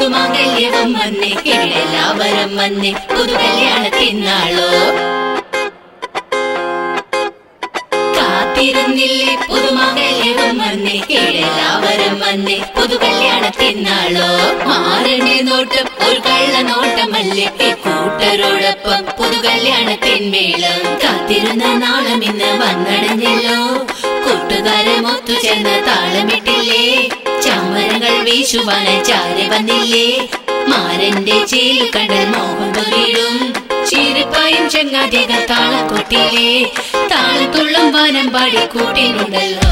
പുതുമാംഗല്യവും വന്നേ ഇവിടെ എല്ലാവരും വന്നേ പുതുകല്യാണത്തിനാളോ കാത്തിരുന്നില്ലേ പുതുമാംഗല്യവും വന്നേ ഇവിടെ എല്ലാവരും വന്നേ പുതുകല്യാണത്തിനാളോ മാറണേ നോട്ടം ഒരു കള്ള നോട്ടമല്ലേ ഈ കൂട്ടരോടൊപ്പം പുതുകല്യാണത്തിൻ മേളം കാത്തിരുന്ന നാളം ഇന്ന് വന്നടഞ്ഞല്ലോ കൂട്ടുകാരെ ഒത്തുചേർന്ന് താളമിട്ടില്ലേ ചാമരങ്ങൾ വീശുവാനായി ചാരി വന്നില്ലേ മാരന്റെ ചേലു കണ്ടൽ മോഹം തൊരിടും ചീരിപ്പായും ചെങ്ങാതികൾ താളക്കൊട്ടിയിലെ താളത്തുള്ളും വാനം പാടി കൂട്ടിനുണ്ടല്ലോ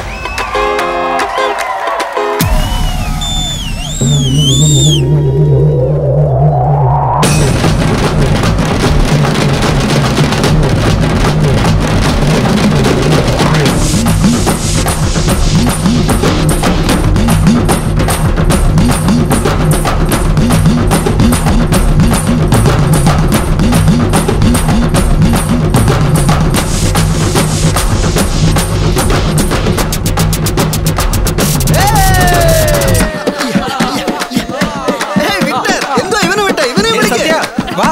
ഏയ് വിക്ടർ, എന്തോ ഇവനെ വിട്ടേ, ഇവനെ വിളിക്ക്. വാ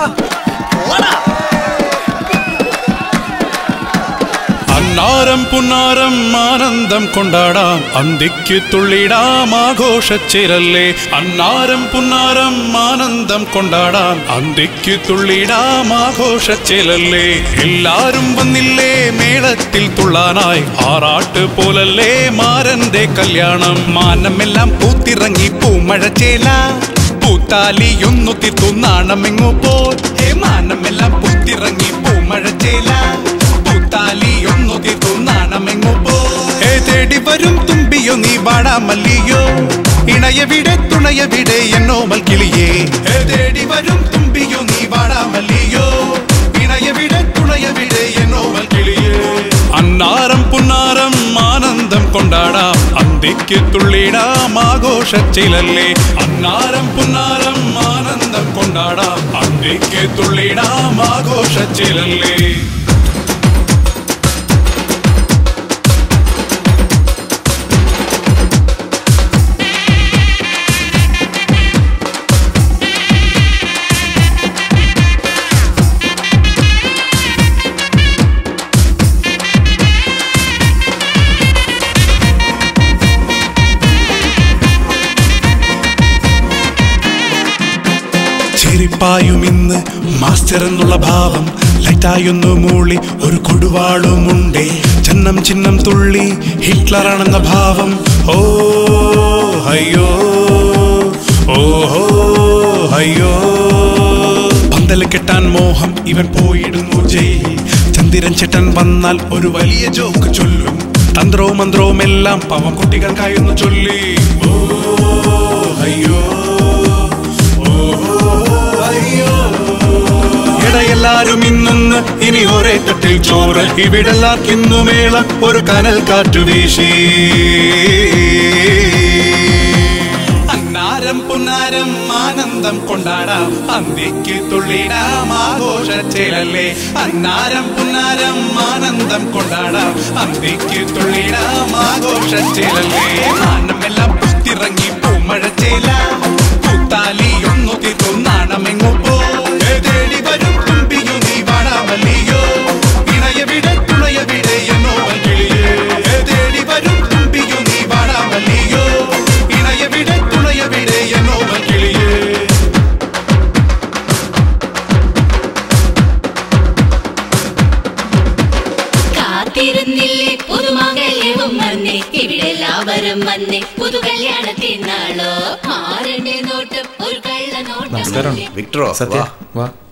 അന്നാരം പുന്നാരം ആനന്ദം കൊണ്ടാടാം അന്തിക്ക് തുള്ളിടാം ആഘോഷച്ചിരല്ലേ അന്നാരം പുന്നാരം ആനന്ദം കൊണ്ടാടാം അന്തിക്ക് തുള്ളിടാം ആഘോഷച്ചിലല്ലേ എല്ലാരും വന്നില്ലേ മേളത്തിൽ തുള്ളാനായി ആറാട്ട് പോലല്ലേ മാരന്റെ കല്യാണം മാനമെല്ലാം പൂത്തിറങ്ങി പൂമഴച്ചേല പൂത്താലിയൊന്നു തീർത്തു നാണമെങ്ങു പോൽ ഹേ മാനമെല്ലാം പൂത്തിറങ്ങി പൂമഴച്ചേല പൂത്താലിയൊന്നു തീർത്തു നാണമെങ്ങു പോ ഹേ തേടി വരും തുമ്പിയോ നീ വാടാമല്ലിയോ ഇണയവിടെ തുണയവിടെ എന്നോ മൽക്കിളിയേ ഹേ തേടി വരും തുമ്പിയോ നീ വാടാമല്ലിയോ ഇണയവിടെ തുണയവിടെ എന്നോ മൽക്കിളിയേ അന്നാരം പുന്നാരം ആനന്ദം കൊണ്ടാടാം അന്തിക്ക് തുള്ളിടാം ആഘോഷച്ചിലല്ലേ അന്നാരം പുന്നാരം ആനന്ദം കൊണ്ടാടാം അന്തിക്ക് തുള്ളിടാം ആഘോഷച്ചിലല്ലേ ചെരിപ്പായും ഇന്ന് മാസ്റ്റർ എന്നുള്ള ഭാവം ലൈറ്റായൊന്നു മൂളി ഒരു കൊടുവാളുമുണ്ടേ ചന്നം ചിഹ്നം തുള്ളി ഹിറ്റ്ലറാണെന്ന ഭാവം ഓ അയ്യോ ഓഹോ അയ്യോ പന്തല് കെട്ടാൻ മോഹം ഇവൻ പോയിടുന്നു ജയിൽ ചന്ദിരൻ ചേട്ടൻ വന്നാൽ ഒരു വലിയ ജോക്ക് ചൊല്ലും തന്ത്രവും മന്ത്രവും എല്ലാം പവം കുട്ടികൾക്കായൊന്ന് ചൊല്ലി ഓ അയ്യോ ഇടയെല്ലാരും ഇന്നൊന്ന് ഇനി ഒരേ തട്ടിൽ ചോറ് ഇവിടെല്ലാർക്കിന്നു മേള ഒരു കനൽ കാറ്റു വീശി അന്നാരം പുന്നാരം ആനന്ദം കൊണ്ടാടാം അന്തിക്ക് തുള്ളിടാം ആഘോഷച്ചേലല്ലേ അന്നാരം പുന്നാരം ആനന്ദം കൊണ്ടാടാം അന്തിക്ക് തുള്ളിടാം ആഘോഷച്ചേലല്ലേ ആനമെല്ലാം പുത്തിറങ്ങി പൂമഴച്ചേല പൂത്താലി ഒന്നു തീർത്തു നാണമെങ്ങു പോ തേടി വരും തുമ്പിയോ നീ വാടാമല്ലിയോ ഇണയവിടെ തുണയവിടെ എന്നോ കിളിയേ തേടി വരും തുമ്പിയോ നീ വാടാമല്ലിയോ ഇണയവിടെ തുണയവിടെ എന്നോ കിളിയേ കാത്തിരുന്നില്ലേ പുതുമംഗല്യവും വന്നേ ഇവിടെ എല്ലാവരും വന്നേ പുതുകല്യാണത്തിനാളോ മാറന്റെ നോട്ടം ഒരു കള്ള നോട്ടം നമസ്കാരം വിക്ടറോ സത്യ വാ. വാ